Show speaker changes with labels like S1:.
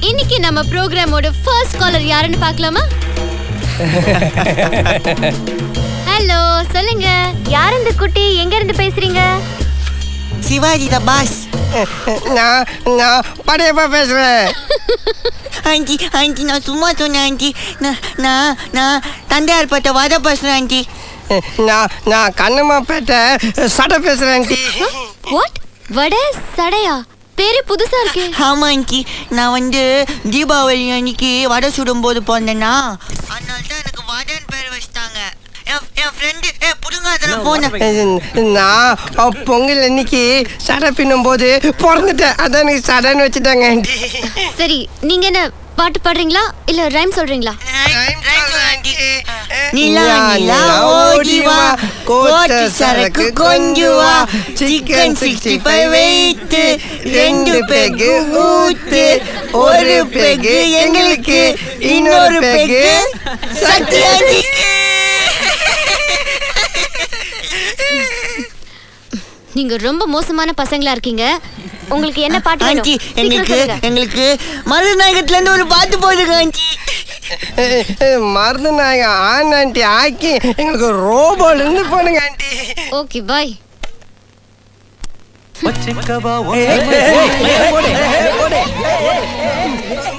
S1: இன்னைக்கு நம்ம ப்ரோக்ராமோட first collar யாருன்னு பார்க்கலாமா ஹலோ சொல்லுங்க யார் இந்த குட்டி எங்க இருந்து பேசுறீங்க
S2: சிவாஜி த பாஸ்
S3: நான் நான் படையப்பா பேசுறேன்
S2: ஆண்டி ஆண்டி நான் சும்மா சொன்னேன் ஆண்டி நான் நான் நான் தந்தையார் பட்ட வர பேசுறேன் ஆண்டி
S3: நான் நான் கண்ணம்மா பேட்டை சடை பேசுறேன் ஆண்டி
S1: வாட் வடை சடையா பேரு புதுசா இருக்கே
S2: ஆமா ஆண்டி நான் வந்து தீபாவளி அன்னைக்கு வடை சுடும்போது போனேன்னா அதனால தான் எனக்கு வடன் பேர் வச்சிட்டாங்க என் என் ஃப்ரெண்டு ஏ புடுங்க அதில் போன
S3: நான் பொங்கல் அன்னைக்கு சடை பின்னும் போது பிறந்துட்டேன் அதான் எனக்கு சடைன்னு வச்சுட்டாங்க ஆண்டி
S1: சரி நீங்க என்ன பாட்டு பாடுறீங்களா இல்ல ரைம் சொல்றீங்களா
S2: நிலா நிலா ஓடி வா கோட்டு சரக்கு கொஞ்சு வா சிக்கன் சிக்ஸ்டி ஃபைவ் வைத்து ரெண்டு பெகு ஊத்து ஒரு பெகு எங்களுக்கு இன்னொரு பெகு சத்யாஜிக்கு
S1: நீங்க ரொம்ப மோசமான பசங்களா இருக்கீங்க உங்களுக்கு என்ன பாட்டு வேணும்
S2: ஆண்டி
S1: சீக்கிரம்
S2: எங்களுக்கு
S1: சொல்லுங்க.
S2: எங்களுக்கு மருநாயகத்துல இருந்து ஒரு பாட்டு போடுங்க ஆண்டி
S3: மருந்து நாயகம் ஆன் ஆண்டி ஆக்கி எங்களுக்கு ரோபோல இருந்து போனுங்க ஆண்டி
S1: ஓகே பாய்
S4: வச்சுக்கவா